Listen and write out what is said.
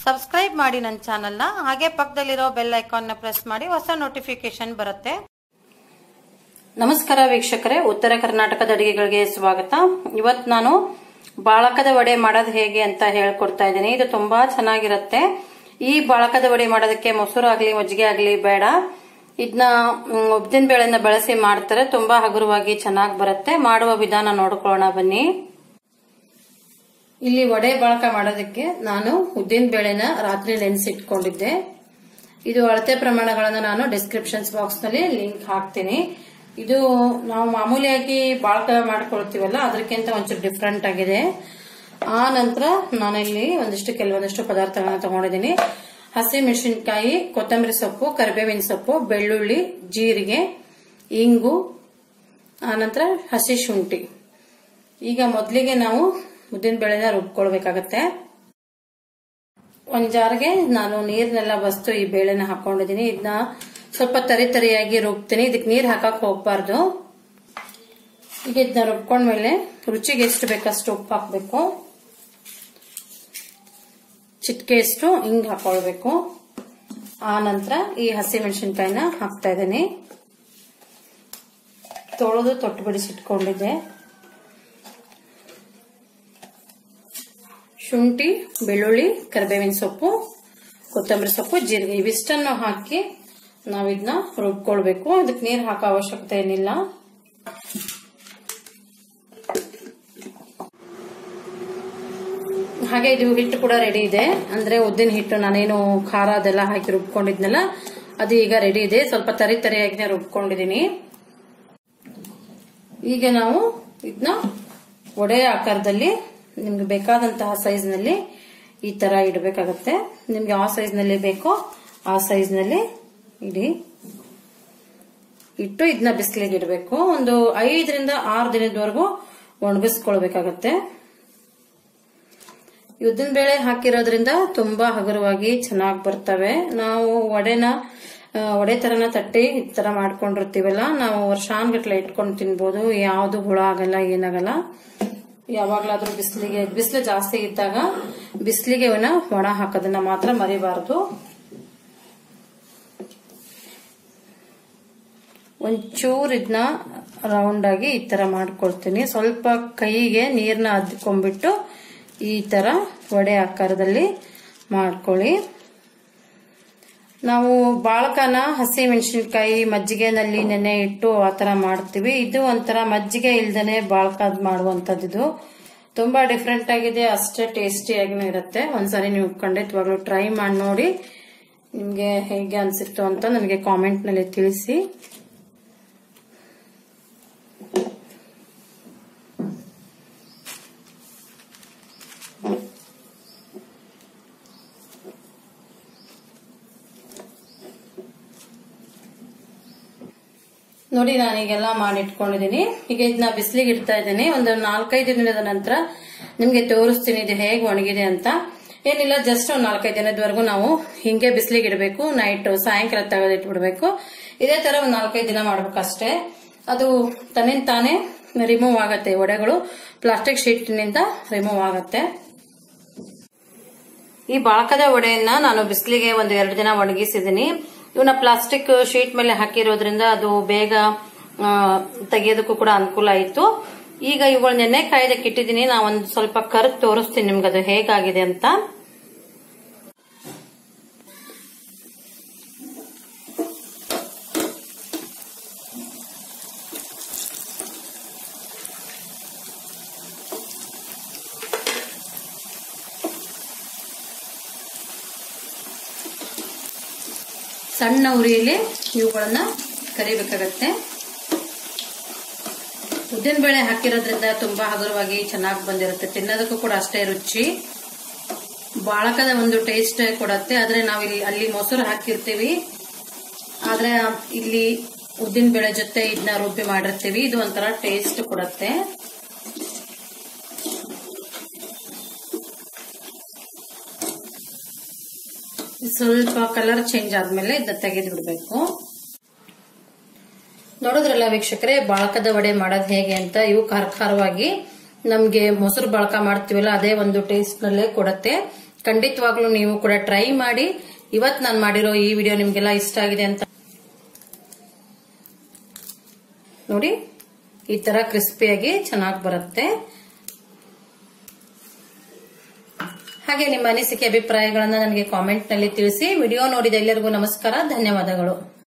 subscribe ಮಾಡಿ ನನ್ನ ಚಾನಲ್ನ ಹಾಗೆ ಪಕ್ಕದಲ್ಲಿರೋ ಬೆಲ್ ಐಕಾನ್ನ ಪ್ರೆಸ್ ಮಾಡಿ ಹೊಸ ನೋಟಿಫಿಕೇಶನ್ ಬರುತ್ತೆ ನಮಸ್ಕಾರ ವೀಕ್ಷಕರೇ ಉತ್ತರ ಕರ್ನಾಟಕದ ಅಡಿಗೆಗಳಿಗೆ ಸ್ವಾಗತ ಇವತ್ತು ನಾನು ಬಾಳಕದ ವಡೆ ಮಾಡೋದು ಹೇಗೆ ಅಂತ ಹೇಳ್ಕೊಡ್ತಾ ಇದ್ದೀನಿ ಇದು ತುಂಬಾ ಚೆನ್ನಾಗಿರುತ್ತೆ ಈ ಬಾಳಕದ ವಡೆ ಮಾಡೋದಕ್ಕೆ ಮೊಸರು ಆಗ್ಲಿ ಮಜ್ಜಿಗೆ ಆಗ್ಲಿ ಬೇಡ ಇದನ್ನ ಉದ್ದಿನ ಬೇಳೆನ ಬಳಸಿ ಮಾಡ್ತಾರೆ ತುಂಬಾ ಹಗುರವಾಗಿ ಚೆನ್ನಾಗಿ ಬರುತ್ತೆ ಮಾಡುವ ವಿಧಾನ ನೋಡ್ಕೊಳ್ಳೋಣ ಬನ್ನಿ ಇಲ್ಲಿ ವಡೆ ಬಾಳಕ ಮಾಡೋದಕ್ಕೆ ನಾನು ಉದ್ದಿನ ಬೇಳೆನ ರಾತ್ರಿ ನೆನೆಸಿಟ್ಕೊಂಡಿದ್ದೆ ಇದು ಅಳತೆ ಪ್ರಮಾಣಗಳನ್ನು ನಾನು ಡಿಸ್ಕ್ರಿಪ್ಷನ್ಸ್ ಬಾಕ್ಸ್ ನಲ್ಲಿ ಲಿಂಕ್ ಹಾಕ್ತೀನಿ ಇದು ನಾವು ಮಾಮೂಲಿಯಾಗಿ ಬಾಳಕ ಮಾಡ್ಕೊಳ್ತೀವಲ್ಲ ಅದಕ್ಕಿಂತ ಒಂಚೂರು ಡಿಫ್ರೆಂಟ್ ಆಗಿದೆ ಆ ನಂತರ ನಾನಿಲ್ಲಿ ಒಂದಿಷ್ಟು ಕೆಲವೊಂದಿಷ್ಟು ಪದಾರ್ಥಗಳನ್ನ ತಗೊಂಡಿದ್ದೀನಿ ಹಸಿ ಮೆಣಸಿನಕಾಯಿ ಕೊತ್ತಂಬರಿ ಸೊಪ್ಪು ಕರಿಬೇವಿನ ಸೊಪ್ಪು ಬೆಳ್ಳುಳ್ಳಿ ಜೀರಿಗೆ ಇಂಗು ಆನಂತರ ಹಸಿ ಶುಂಠಿ ಈಗ ಮೊದಲಿಗೆ ನಾವು ಉದ್ದಿನ ಬೇಳೆನ ರುಬ್ಕೊಳ್ಬೇಕಾಗತ್ತೆ ಒಂದ್ ಜಾರ್ಗೆ ನಾನು ನೀರ್ನೆಲ್ಲ ಬಸ್ತು ಈ ಬೇಳೆನ ಹಾಕೊಂಡಿದೀನಿ ಇದನ್ನ ಸ್ವಲ್ಪ ತರಿ ತರಿಯಾಗಿ ರುಬ್ತೀನಿ ಇದಕ್ಕೆ ನೀರ್ ಹಾಕಕ್ ಹೋಗ್ಬಾರ್ದು ಈಗ ಇದನ್ನ ರುಬ್ಕೊಂಡ್ಮೇಲೆ ರುಚಿಗೆ ಎಷ್ಟು ಬೇಕಷ್ಟು ಉಪ್ಪು ಹಾಕ್ಬೇಕು ಚಿಟ್ಕೆಯಷ್ಟು ಹಿಂಗ್ ಹಾಕೊಳ್ಬೇಕು ಆ ನಂತರ ಈ ಹಸಿ ಮೆಣಸಿನ್ಕಾಯಿನ ಹಾಕ್ತಾ ಇದ್ದೀನಿ ತೊಳೆದು ತೊಟ್ಟು ಬಿಡಿಸಿಟ್ಕೊಂಡಿದ್ದೆ ಶುಂಠಿ ಬೆಳ್ಳುಳ್ಳಿ ಕರಿಬೇವಿನ ಸೊಪ್ಪು ಕೊತ್ತಂಬರಿ ಸೊಪ್ಪು ಜೀರಿಗೆ ಇವಿಷ್ಟನ್ನು ಹಾಕಿ ನಾವು ಇದನ್ನ ರುಬ್ಕೊಳ್ಬೇಕು ಇದಕ್ಕೆ ನೀರು ಹಾಕೋ ಅವಶ್ಯಕತೆ ಏನಿಲ್ಲ ಹಾಗೆ ಇದು ಹಿಟ್ಟು ಕೂಡ ರೆಡಿ ಇದೆ ಅಂದ್ರೆ ಉದ್ದಿನ ಹಿಟ್ಟು ನಾನೇನು ಖಾರ ಅದೆಲ್ಲ ಹಾಕಿ ರುಬ್ಕೊಂಡಿದ್ನಲ್ಲ ಅದು ಈಗ ರೆಡಿ ಇದೆ ಸ್ವಲ್ಪ ತರಿ ತರಿಯಾಗಿ ರುಬ್ಕೊಂಡಿದೀನಿ ಈಗ ನಾವು ಇದನ್ನ ಒಡೆ ಆಕಾರದಲ್ಲಿ ನಿಮ್ಗೆ ಬೇಕಾದಂತಹ ಸೈಜ್ ನಲ್ಲಿ ಈ ತರ ಇಡಬೇಕಾಗತ್ತೆ ನಿಮ್ಗೆ ಯಾವ ಸೈಜ್ ನಲ್ಲಿ ಬೇಕೋ ಆ ಸೈಜ್ ನಲ್ಲಿ ಇಡಿ ಇಟ್ಟು ಇದನ್ನ ಬಿಸಿಲಿಗೆ ಇಡಬೇಕು ಒಂದು ಐದರಿಂದ ಆರು ದಿನದವರೆಗೂ ಒಣಗಿಸ್ಕೊಳ್ಬೇಕಾಗತ್ತೆ ಉದ್ದಿನ ಬೇಳೆ ಹಾಕಿರೋದ್ರಿಂದ ತುಂಬಾ ಹಗುರವಾಗಿ ಚೆನ್ನಾಗಿ ಬರ್ತವೆ ನಾವು ವಡೆನ ಒಡೆ ತರನ ತಟ್ಟಿ ಈ ತರ ಮಾಡ್ಕೊಂಡಿರ್ತೀವಲ್ಲ ನಾವು ವರ್ಷಾನ್ಗಟ್ಲೆ ಇಟ್ಕೊಂಡು ತಿನ್ಬೋದು ಯಾವ್ದು ಹುಳ ಆಗಲ್ಲ ಏನಾಗಲ್ಲ ಯಾವಾಗ್ಲಾದ್ರೂ ಬಿಸಿಲಿಗೆ ಬಿಸಿಲು ಜಾಸ್ತಿ ಇದ್ದಾಗ ಬಿಸಿಲಿಗೆ ಅವನ್ನ ಒಣ ಹಾಕೋದನ್ನ ಮಾತ್ರ ಮರಿಬಾರದು ಒಂಚೂರು ಇದನ್ನ ರೌಂಡ್ ಆಗಿ ಈ ತರ ಮಾಡ್ಕೊಳ್ತೀನಿ ಸ್ವಲ್ಪ ಕೈಗೆ ನೀರ್ನ ಅದ್ಕೊಂಡ್ಬಿಟ್ಟು ಈ ತರ ವಡೆ ಆಕಾರದಲ್ಲಿ ಮಾಡ್ಕೊಳ್ಳಿ ನಾವು ಬಾಳಕನ ಹಸಿ ಮೆಣಸಿನ್ಕಾಯಿ ಮಜ್ಜಿಗೆನಲ್ಲಿ ನೆನೆ ಇಟ್ಟು ಆ ತರ ಮಾಡ್ತೀವಿ ಇದು ಒಂಥರ ಮಜ್ಜಿಗೆ ಇಲ್ದೇನೆ ಬಾಳಕ ಮಾಡುವಂತದ್ದು ಇದು ತುಂಬಾ ಡಿಫ್ರೆಂಟ್ ಆಗಿದೆ ಅಷ್ಟೇ ಟೇಸ್ಟಿಯಾಗಿನೂ ಇರುತ್ತೆ ಒಂದ್ಸರಿ ನೀವು ಖಂಡಿತವಾಗ್ಲೂ ಟ್ರೈ ಮಾಡಿ ನೋಡಿ ನಿಮ್ಗೆ ಹೇಗೆ ಅನ್ಸಿತ್ತು ಅಂತ ನನಗೆ ಕಾಮೆಂಟ್ ನಲ್ಲಿ ತಿಳಿಸಿ ನೋಡಿ ನಾನೀಗೆಲ್ಲ ಮಾಡಿಟ್ಕೊಂಡಿದ್ದೀನಿ ಈಗ ಇದನ್ನ ಬಿಸಿಲಿಗೆ ಇಡ್ತಾ ಇದ್ದೀನಿ ಒಂದು ನಾಲ್ಕೈದು ದಿನದ ನಂತರ ನಿಮ್ಗೆ ತೋರಿಸ್ತೀನಿ ಇದು ಹೇಗೆ ಒಣಗಿದೆ ಅಂತ ಏನಿಲ್ಲ ಜಸ್ಟ್ ಒಂದು ನಾಲ್ಕೈದು ದಿನದವರೆಗೂ ನಾವು ಹಿಂಗೆ ಬಿಸಿಲಿಗೆ ಇಡಬೇಕು ನೈಟ್ ಸಾಯಂಕಾಲ ತೆಗೆದಿಟ್ಬಿಡ್ಬೇಕು ಇದೇ ತರ ಒಂದು ನಾಲ್ಕೈದು ದಿನ ಮಾಡ್ಬೇಕಷ್ಟೇ ಅದು ತನ್ನಿಂದ ತಾನೇ ರಿಮೂವ್ ಆಗತ್ತೆ ಒಡೆಗಳು ಪ್ಲಾಸ್ಟಿಕ್ ಶೀಟ್ನಿಂದ ರಿಮೂವ್ ಆಗತ್ತೆ ಈ ಬಾಳಕದ ಒಡೆಯನ್ನ ನಾನು ಬಿಸಿಲಿಗೆ ಒಂದು ಎರಡು ದಿನ ಒಣಗಿಸಿದ್ದೀನಿ ಇವನ್ನ ಪ್ಲಾಸ್ಟಿಕ್ ಶೀಟ್ ಮೇಲೆ ಹಾಕಿರೋದ್ರಿಂದ ಅದು ಬೇಗ ತೆಗೆಯೋದಕ್ಕೂ ಕೂಡ ಅನುಕೂಲ ಆಯಿತು ಈಗ ಇವುಗಳು ನೆನ್ನೆ ಕಾಯ್ದಕ್ಕೆ ಇಟ್ಟಿದ್ದೀನಿ ನಾ ಒಂದು ಸ್ವಲ್ಪ ಕರೆದು ತೋರಿಸ್ತೀನಿ ನಿಮ್ಗೆ ಅದು ಹೇಗಾಗಿದೆ ಅಂತ ಸಣ್ಣ ಉರಿಯಲ್ಲಿ ಇವುಗಳನ್ನ ಕರಿಬೇಕಾಗತ್ತೆ ಉದ್ದಿನ ಬೇಳೆ ಹಾಕಿರೋದ್ರಿಂದ ತುಂಬಾ ಹಗುರವಾಗಿ ಚೆನ್ನಾಗಿ ಬಂದಿರುತ್ತೆ ತಿನ್ನೋದಕ್ಕೂ ಕೂಡ ಅಷ್ಟೇ ರುಚಿ ಬಾಳಕದ ಒಂದು ಟೇಸ್ಟ್ ಕೊಡತ್ತೆ ಆದ್ರೆ ನಾವು ಇಲ್ಲಿ ಅಲ್ಲಿ ಮೊಸರು ಹಾಕಿರ್ತೀವಿ ಆದ್ರೆ ಇಲ್ಲಿ ಉದ್ದಿನ ಬೇಳೆ ಜೊತೆ ಇದನ್ನ ರುಬ್ಬಿ ಮಾಡಿರ್ತೀವಿ ಇದು ಒಂಥರ ಟೇಸ್ಟ್ ಕೊಡತ್ತೆ ಸ್ವಲ್ಪ ಕಲರ್ ಚೇಂಜ್ ಆದ್ಮೇಲೆ ಇದನ್ನ ತೆಗೆದು ಬಿಡ್ಬೇಕು ನೋಡಿದ್ರಲ್ಲ ವೀಕ್ಷಕರೇ ಬಾಳಕದ ವಡೆ ಮಾಡೋದು ಹೇಗೆ ಅಂತ ಇವು ಖಾರ ಖಾರವಾಗಿ ನಮ್ಗೆ ಮೊಸರು ಬಾಳಕ ಮಾಡ್ತೀವಲ್ಲ ಅದೇ ಒಂದು ಟೇಸ್ಟ್ ನಲ್ಲೇ ಕೊಡತ್ತೆ ಖಂಡಿತವಾಗ್ಲೂ ನೀವು ಕೂಡ ಟ್ರೈ ಮಾಡಿ ಇವತ್ ನಾನು ಮಾಡಿರೋ ಈ ವಿಡಿಯೋ ನಿಮ್ಗೆಲ್ಲ ಇಷ್ಟ ಆಗಿದೆ ಅಂತ ನೋಡಿ ಈ ತರ ಕ್ರಿಸ್ಪಿಯಾಗಿ ಚೆನ್ನಾಗಿ ಬರುತ್ತೆ ಹಾಗೆ ನಿಮ್ಮ ಅನಿಸಿಕೆ ಅಭಿಪ್ರಾಯಗಳನ್ನ ನನಗೆ ಕಾಮೆಂಟ್ ನಲ್ಲಿ ತಿಳಿಸಿ ವಿಡಿಯೋ ನೋಡಿದ ಎಲ್ಲರಿಗೂ ನಮಸ್ಕಾರ ಧನ್ಯವಾದಗಳು